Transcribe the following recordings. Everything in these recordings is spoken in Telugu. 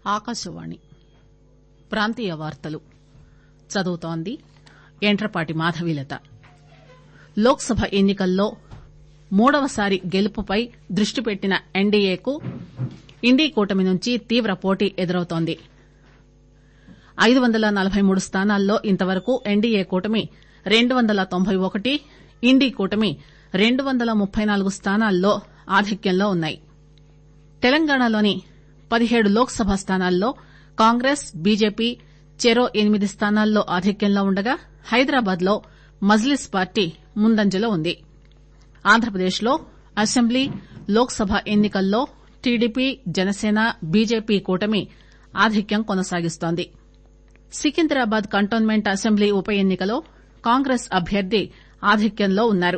ఆకాశవాణి ప్రాంతీయ వార్తలు చదువుతోంది యంట్రపాటి మాధవీలత లోక్ సభ ఎన్ని కల్లో మూడవసారి గెలుపుపై దృష్టి పెట్టిన ఎన్డీఏకు ఇండీ కూటమి నుంచి తీవ్ర పోటీ ఎదురవుతోంది ఐదు వందల నలబై మూడు స్థానాల్లో ఇంతవరకు ఎన్డీఏ కూటమి రెండు వందల తొంభై ఒకటి ఇండీ కూటమి రెండు వందల ముప్పై నాలుగు స్థానాల్లో ఆధిక్యంలో ఉన్నాయి తెలంగాణలోని పదిహేడు లోక్ సభ స్థానాల్లో కాంగ్రెస్ బీజేపీ చెరో ఎనిమిది స్థానాల్లో ఆధిక్యంలో ఉండగా హైదరాబాద్ లో మజ్లిస్ పార్టీ ముందంజలో ఉంది ఆంధ్రప్రదేశ్ లో అసెంబ్లీ లోక్ సభ ఎన్ని కల్లో టీడీపీ జనసేన బీజేపీ కూటమి ఆధిక్యం కొనసాగిస్తోంది సికింద్రాబాద్ కంటోన్మెంట్ అసెంబ్లీ ఉప ఎన్ని కలో కాంగ్రెస్ అభ్యర్థి ఆధిక్యంలో ఉన్నారు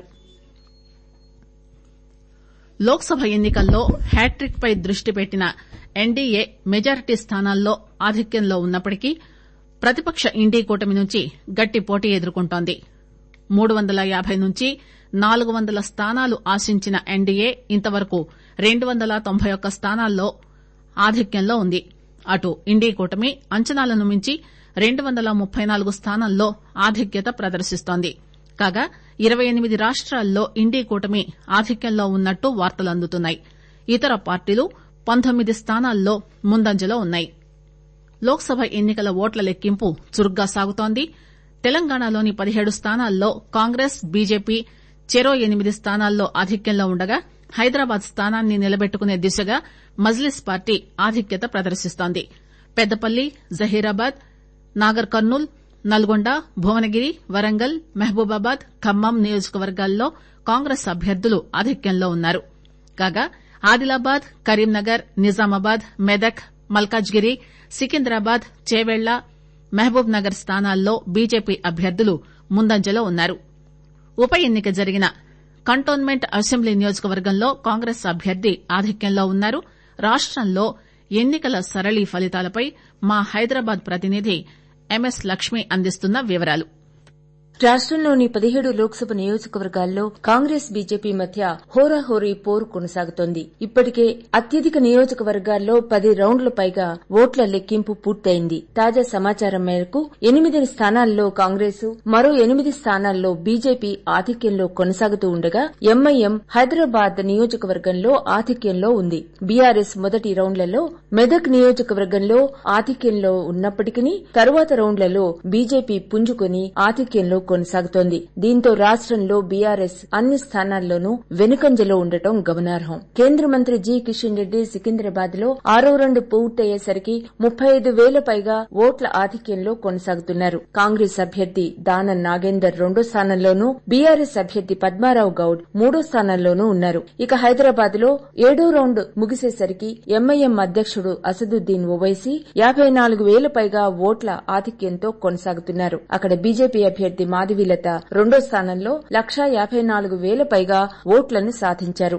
లోక్ సభ ఎన్ని కల్లో హ్యాట్రిక్ పై దృష్టి పెట్టిన ఎన్డీఏ మెజారిటీ స్థానాల్లో ఆధిక్యంలో ఉన్నప్పటికీ ప్రతిపక్ష ఇండీ కూటమి నుంచి గట్టి పోటీ ఎదుర్కొంటోంది మూడు వందల యాబై నుంచి నాలుగు వందల స్థానాలు ఆశించిన ఎన్డీఏ ఇంతవరకు రెండు వందల తొంభై ఒక్క స్థానాల్లో ఆధిక్యంలో ఉంది అటు ఇండీ కూటమి అంచనాలను మించి రెండు వందల ముప్పై నాలుగు స్థానాల్లో ఆధిక్యత ప్రదర్శిస్తోంది కాగా ఇరవై ఎనిమిది రాష్టాల్లో ఇండీ కూటమి ఆధిక్యంలో ఉన్నట్టు వార్తలు అందుతున్నాయి ఇతర పార్టీలు పంతొమ్మిది స్థానాల్లో ముందంజలో ఉన్నాయి లోక్ సభ ఎన్ని కల ఓట్ల లెక్కింపు చురుగ్గా సాగుతోంది తెలంగాణలోని పదిహేడు స్థానాల్లో కాంగ్రెస్ బీజేపీ చెరో ఎనిమిది స్థానాల్లో ఆధిక్యంలో ఉండగా హైదరాబాద్ స్థానాన్ని నిలబెట్టుకునే దిశగా మజ్లిస్ పార్టీ ఆధిక్యత ప్రదర్శిస్తోంది పెద్దపల్లి జహీరాబాద్ నాగర్ కర్నూల్ నల్గొండ భువనగిరి వరంగల్ మహబూబాబాద్ ఖమ్మం నియోజకవర్గాల్లో కాంగ్రెస్ అభ్యర్థులు ఆధిక్యంలో ఉన్నారు కాగా ఆదిలాబాద్ కరీంనగర్ నిజామాబాద్ మెదక్ మల్కాజ్గిరి సికింద్రాబాద్ చేవెళ్ల మహబూబ్ నగర్ స్థానాల్లో బీజేపీ అభ్యర్థులు ముందంజలో ఉన్నారు ఉప ఎన్నిక జరిగిన కంటోన్మెంట్ అసెంబ్లీ నియోజకవర్గంలో కాంగ్రెస్ అభ్యర్థి ఆధిక్యంలో ఉన్నారు రాష్టంలో ఎన్నికల సరళి ఫలితాలపై మా హైదరాబాద్ ప్రతినిధి ఎంఎస్ లక్ష్మి అందిస్తున్న వివరాలు రాష్టంలోని పదిహేడు లోక్సభ నియోజకవర్గాల్లో కాంగ్రెస్ బీజేపీ మధ్య హోరాహోరీ పోరు కొనసాగుతోంది ఇప్పటికే అత్యధిక నియోజకవర్గాల్లో పది రౌండ్ల పైగా ఓట్ల లెక్కింపు పూర్తయింది తాజా సమాచారం మేరకు ఎనిమిది స్థానాల్లో కాంగ్రెస్ మరో ఎనిమిది స్థానాల్లో బీజేపీ ఆధిక్యంలో కొనసాగుతూ ఉండగా ఎంఐఎం హైదరాబాద్ నియోజకవర్గంలో ఆధిక్యంలో ఉంది బీఆర్ఎస్ మొదటి రౌండ్లలో మెదక్ నియోజకవర్గంలో ఆధిక్యంలో ఉన్నప్పటికీ తరువాత రౌండ్లలో బీజేపీ పుంజుకుని ఆధిక్యంలో కొనసాగుతోంది దీంతో రాష్టంలో బీఆర్ఎస్ అన్ని స్థానాల్లోనూ వెనుకంజలో ఉండటం గమనార్హం కేంద్ర మంత్రి జి కిషన్ రెడ్డి సికింద్రాబాద్ లో ఆరో రౌండ్ పూర్తయ్యేసరికి ముప్పై ఐదు వేల పైగా ఓట్ల ఆధిక్యంలో కొనసాగుతున్నారు కాంగ్రెస్ అభ్యర్థి దానం నాగేందర్ రెండో స్థానంలోనూ బీఆర్ఎస్ అభ్యర్థి పద్మారావు గౌడ్ మూడో స్థానంలోనూ ఉన్నారు ఇక హైదరాబాద్ లో ఏడో రౌండ్ ముగిసేసరికి ఎంఐఎం అధ్యకుడు అసదుద్దీన్ ఓవైసీ యాబై నాలుగు వేల పైగా ఓట్ల ఆధిక్యంతో కొనసాగుతున్నారు అక్కడ బీజేపీ అభ్యర్థి మాధవీలత రెండో స్థానంలో లక్షా యాబై నాలుగు వేల పైగా ఓట్లను సాధించారు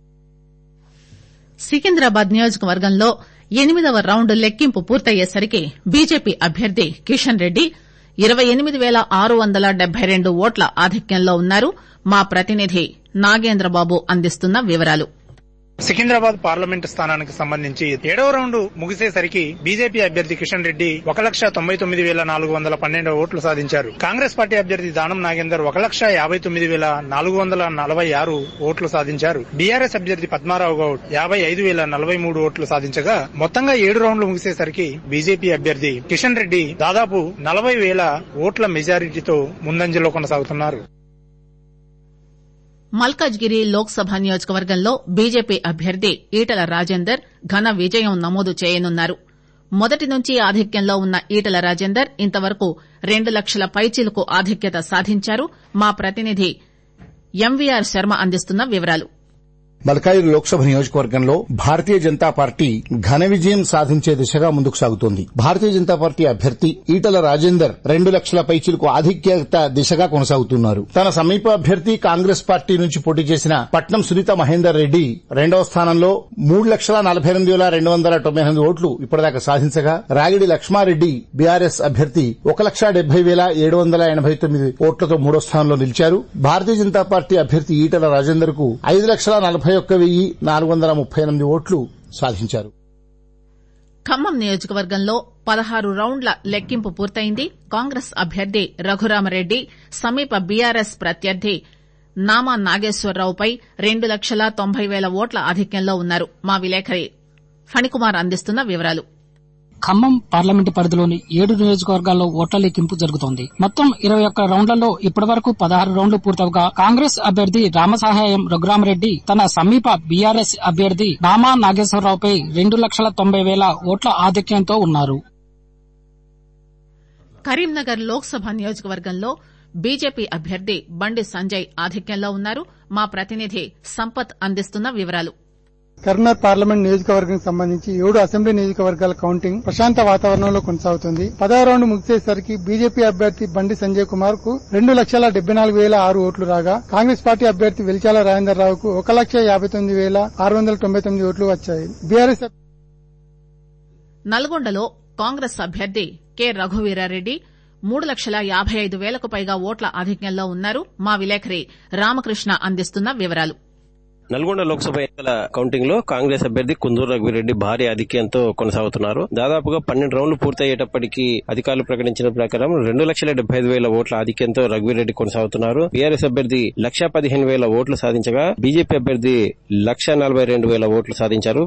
సికింద్రాబాద్ నియోజకవర్గంలో ఎనిమిదవ రౌండ్ లెక్కింపు పూర్తయ్యేసరికి బీజేపీ అభ్యర్థి కిషన్ రెడ్డి ఇరవై ఎనిమిది పేల ఆరు వందల డెబ్బై రెండు ఓట్ల ఆధిక్యంలో ఉన్నారు మా ప్రతినిధి నాగేంద్రబాబు అందిస్తున్న వివరాలు సికింద్రాబాద్ పార్లమెంట్ స్థానానికి సంబంధించి ఏడవ రౌండ్ ముగిసేసరికి బీజేపీ అభ్యర్థి కిషన్ రెడ్డి ఒక లక్ష తొంభై తొమ్మిది వేల నాలుగు వందల పన్నెండు ఓట్లు సాధించారు కాంగ్రెస్ పార్టీ అభ్యర్థి దానం నాగేందర్ ఒక లక్ష యాభై తొమ్మిది వేల నాలుగు వందల నలభై ఆరు ఓట్లు సాధించారు బీఆర్ఎస్ అభ్యర్థి పద్మారావు గౌడ్ యాభై ఐదు వేల నలభై మూడు ఓట్లు సాధించగా మొత్తంగా ఏడు రౌండ్లు ముగిసేసరికి బీజేపీ అభ్యర్థి కిషన్ రెడ్డి దాదాపు నలభై వేల ఓట్ల మెజారిటీతో ముందంజలో కొనసాగుతున్నారు మల్కాజ్గిరి లోక్ సభ నియోజకవర్గంలో బీజేపీ అభ్యర్థి ఈటల రాజేందర్ ఘన విజయం నమోదు చేయనున్నారు మొదటి నుంచి ఆధిక్యంలో ఉన్న ఈటల రాజేందర్ ఇంతవరకు రెండు లక్షల పైచిలుకు ఆధిక్యత సాధించారు మా ప్రతినిధి ఎంవీఆర్ శర్మ అందిస్తున్న వివరాలు మల్కాయిర్ లోక్సభ నియోజకవర్గంలో భారతీయ జనతా పార్టీ ఘన విజయం సాధించే దిశగా ముందుకు సాగుతోంది భారతీయ జనతా పార్టీ అభ్యర్థి ఈటల రాజేందర్ రెండు లక్షల పైచిలకు ఆధిక్యత దిశగా కొనసాగుతున్నారు తన సమీప అభ్యర్థి కాంగ్రెస్ పార్టీ నుంచి పోటీ చేసిన పట్నం సునీత మహేందర్ రెడ్డి రెండవ స్థానంలో మూడు లక్షల నలభై ఎనిమిది వేల రెండు వందల తొంభై ఎనిమిది ఓట్లు ఇప్పటిదాకా సాధించగా రాగిడి లక్ష్మారెడ్డి బీఆర్ఎస్ అభ్యర్థి ఒక లక్ష డెబ్బై వేల ఏడు వందల ఎనభై తొమ్మిది ఓట్లతో మూడో స్థానంలో నిలిచారు భారతీయ జనతా పార్టీ అభ్యర్థి ఈటల రాజేందర్ కు ఐదు లక్షల నలభై ఒక్క వెయ్యి నాలుగు వందల ముప్పై ఎనిమిది ఓట్లు సాధించారు ఖమ్మం నియోజకవర్గంలో పదహారు రౌండ్ల లెక్కింపు పూర్తయింది కాంగ్రెస్ అభ్యర్థి రఘురామరెడ్డి సమీప బీఆర్ఎస్ ప్రత్యర్థి నామా నాగేశ్వరరావుపై రెండు లక్షల తొంభై పేల ఓట్ల ఆధిక్యంలో ఉన్నారు మా విలేకరి ఫణికుమార్ అందిస్తున్న వివరాలు ఖమ్మం పార్లమెంటు పరిధిలోని ఏడు నియోజకవర్గాల్లో ఓట్ల లెక్కింపు జరుగుతోంది మొత్తం ఇరవై ఒక్క రౌండ్లలో ఇప్పటివరకు పదహారు రౌండ్లు పూర్తవగా కాంగ్రెస్ అభ్యర్థి రామసహాయం రఘురామరెడ్డి తన సమీప బీఆర్ఎస్ అభ్యర్థి నామా నాగేశ్వరరావుపై రెండు లక్షల తొంభై వేల ఓట్ల ఆధిక్యంతో ఉన్నారు కరీంనగర్ లోక్సభ నియోజకవర్గంలో బీజేపీ అభ్యర్థి బండి సంజయ్ ఆధిక్యంలో ఉన్నారు మా ప్రతినిధి సంపత్ అందిస్తున్న వివరాలు కరీంనగర్ పార్లమెంట్ నియోజకవర్గం సంబంధించి ఏడు అసెంబ్లీ నియోజకవర్గాల కౌంటింగ్ ప్రశాంత వాతావరణంలో కొనసాగుతుంది పదహారు రౌండ్ ముగిసేసరికి బీజేపీ అభ్యర్థి బండి సంజయ్ కుమార్ కు రెండు లక్షల డెబ్బై నాలుగు వేల ఆరు ఓట్లు రాగా కాంగ్రెస్ పార్టీ అభ్యర్థి వెలిచాల రాజేందర్ రావుకు ఒక లక్ష యాభై తొమ్మిది వేల ఆరు వందల తొంభై తొమ్మిది ఓట్లు వచ్చాయి బీఆర్ఎస్ నల్గొండలో కాంగ్రెస్ అభ్యర్థి కె రఘువీరారెడ్డి మూడు లక్షల యాభై ఐదు వేలకు పైగా ఓట్ల ఆధిక్యంలో ఉన్నారు మా విలేకరి రామకృష్ణ అందిస్తున్న వివరాలు నల్గొండ లోక్సభ ఎన్నికల కౌంటింగ్ లో కాంగ్రెస్ అభ్యర్థి కుందూరు రఘువీరెడ్డి భారీ ఆధిక్యంతో కొనసాగుతున్నారు దాదాపుగా పన్నెండు రౌండ్లు పూర్తయ్యేటప్పటికీ అధికారులు ప్రకటించిన ప్రకారం రెండు లక్షల డెబ్బై ఐదు వేల ఓట్ల ఆధిక్యంతో రఘువీరెడ్డి కొనసాగుతున్నారు బీఆర్ఎస్ అభ్యర్థి లక్ష పదిహేను వేల ఓట్లు సాధించగా బీజేపీ అభ్యర్థి లక్ష నలభై రెండు వేల ఓట్లు సాధించారు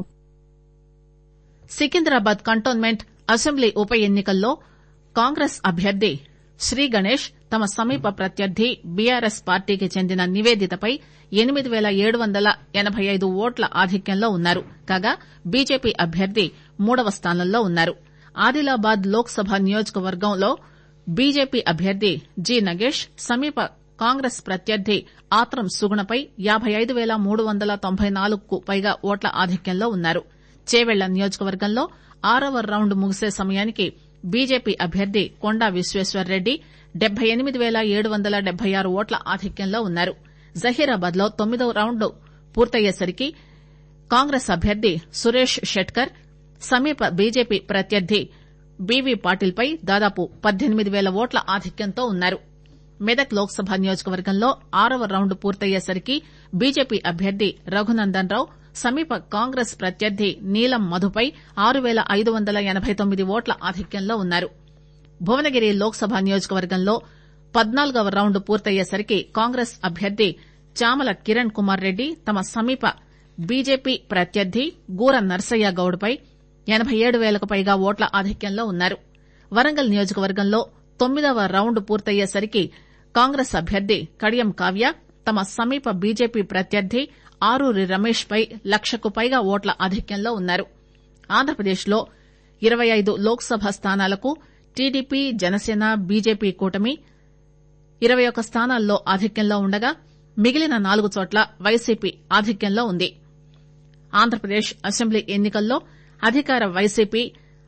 సికింద్రాబాద్ కంటోన్మెంట్ అసెంబ్లీ ఉప ఎన్నికల్లో కాంగ్రెస్ అభ్యర్థి శ్రీ గణేష్ తమ సమీప ప్రత్యర్థి బీఆర్ఎస్ పార్టీకి చెందిన నివేదితపై ఎనిమిది పేల ఏడు వందల ఎనబై ఐదు ఓట్ల ఆధిక్యంలో ఉన్నారు కాగా బీజేపీ అభ్యర్థి మూడవ స్థానంలో ఉన్నారు ఆదిలాబాద్ లోక్ సభ నియోజకవర్గంలో బీజేపీ అభ్యర్థి జి నగేష్ సమీప కాంగ్రెస్ ప్రత్యర్థి ఆత్రం సుగుణపై యాబై ఐదు పేల మూడు వందల తొంభై నాలుగుకు పైగా ఓట్ల ఆధిక్యంలో ఉన్నారు చేవెళ్ల నియోజకవర్గంలో ఆరవ రౌండ్ ముగిసే సమయానికి బీజేపీ అభ్యర్థి కొండా విశ్వేశ్వర్రెడ్డి డెబ్బై ఎనిమిది పేల ఏడు వందల డెబ్బై ఆరు ఓట్ల ఆధిక్యంలో ఉన్నారు జహీరాబాద్ లో తొమ్మిదవ రౌండ్ పూర్తయ్యేసరికి కాంగ్రెస్ అభ్యర్థి సురేష్ షెట్కర్ సమీప బీజేపీ ప్రత్యర్థి బీవీ పాటిల్ పై దాదాపు పద్దెనిమిది పేల ఓట్ల ఆధిక్యంతో ఉన్నారు మెదక్ లోక్సభ నియోజకవర్గంలో ఆరవ రౌండ్ పూర్తయ్యేసరికి బీజేపీ అభ్యర్థి రఘునందన్ రావు సమీప కాంగ్రెస్ ప్రత్యర్థి నీలం మధుపై ఆరు పేల ఐదు వందల ఎనబై తొమ్మిది ఓట్ల ఆధిక్యంలో ఉన్నారు భువనగిరి లోక్సభ నియోజకవర్గంలో పద్నాలుగవ రౌండ్ పూర్తయ్యేసరికి కాంగ్రెస్ అభ్యర్థి చామల కిరణ్ కుమార్ రెడ్డి తమ సమీప బీజేపీ ప్రత్యర్థి గూర నర్సయ్య గౌడ్పై ఎనబై ఏడు పేలకు పైగా ఓట్ల ఆధిక్యంలో ఉన్నారు వరంగల్ నియోజకవర్గంలో తొమ్మిదవ రౌండ్ పూర్తయ్యేసరికి కాంగ్రెస్ అభ్యర్థి కడియం కావ్య తమ సమీప బీజేపీ ప్రత్యర్థి ఆరూరి రమేష్ పై లక్షకు పైగా ఓట్ల ఆధిక్యంలో ఉన్నారు ఆంధ్రప్రదేశ్లో ఇరవై ఐదు లోక్సభ స్థానాలకు టీడీపీ జనసేన బీజేపీ కూటమి ఇరవై ఒక్క స్థానాల్లో ఆధిక్యంలో ఉండగా మిగిలిన నాలుగు చోట్ల వైసీపీ ఆధిక్యంలో ఉంది ఆంధ్రప్రదేశ్ అసెంబ్లీ ఎన్నికల్లో అధికార వైసీపీ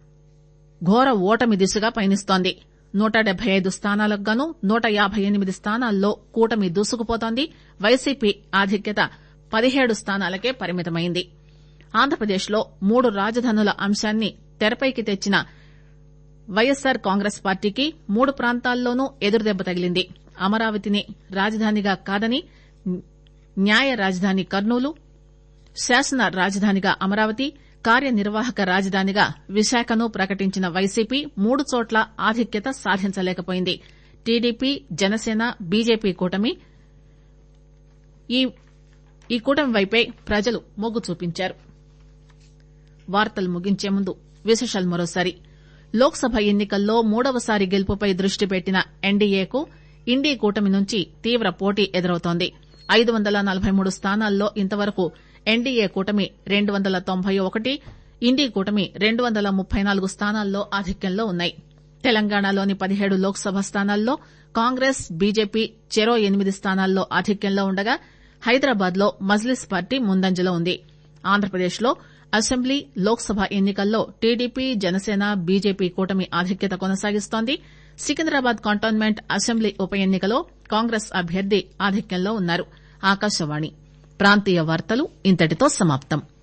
ఘోర ఓటమి దిశగా పయనిస్తోంది నూట డెబ్బై ఐదు స్థానాలకు గాను నూట యాబై ఎనిమిది స్థానాల్లో కూటమి దూసుకుపోతోంది వైసీపీ ఆధిక్యత పదిహేడు స్థానాలకే పరిమితమైంది ఆంధ్రప్రదేశ్లో మూడు రాజధానుల అంశాన్ని తెరపైకి తెచ్చిన వైఎస్సార్ కాంగ్రెస్ పార్టీకి మూడు ప్రాంతాల్లోనూ ఎదురుదెబ్బ తగిలింది అమరావతిని రాజధానిగా కాదని న్యాయ రాజధాని కర్నూలు శాసన రాజధానిగా అమరావతి కార్యనిర్వాహక రాజధానిగా విశాఖను ప్రకటించిన వైసీపీ మూడు చోట్ల ఆధిక్యత సాధించలేకపోయింది టీడీపీ జనసేన బీజేపీ కూటమి ఈ కూటమి వైపే ప్రజలు మొగ్గు చూపించారు వార్తలు ముగించే ముందు విశేషాలు మరోసారి లోక్సభ ఎన్నికల్లో మూడవసారి గెలుపుపై దృష్టి పెట్టిన ఎన్డీఏకు ఇండీ కూటమి నుంచి తీవ్ర పోటీ ఎదురవుతోంది ఐదు వందల నలబై మూడు స్థానాల్లో ఇంతవరకు ఎన్డీఏ కూటమి రెండు వందల తొంభై ఒకటి ఇండీ కూటమి రెండు వందల ముప్పై నాలుగు స్థానాల్లో ఆధిక్యంలో ఉన్నాయి తెలంగాణలోని పదిహేడు లోక్సభ స్థానాల్లో కాంగ్రెస్ బీజేపీ చెరో ఎనిమిది స్థానాల్లో ఆధిక్యంలో ఉండగా హైదరాబాద్ లో మజ్లిస్ పార్టీ ముందంజలో ఉంది ఆంధ్రప్రదేశ్లో అసెంబ్లీ లోక్సభ ఎన్నికల్లో టీడీపీ జనసేన బీజేపీ కూటమి ఆధిక్యత కొనసాగిస్తోంది సికింద్రాబాద్ కంటోన్మెంట్ అసెంబ్లీ ఉప ఎన్నికలో కాంగ్రెస్ అభ్యర్థి ఆధిక్యంలో ఉన్నారు ఆకాశవాణి ప్రాంతీయ వార్తలు ఇంతటితో సమాప్తం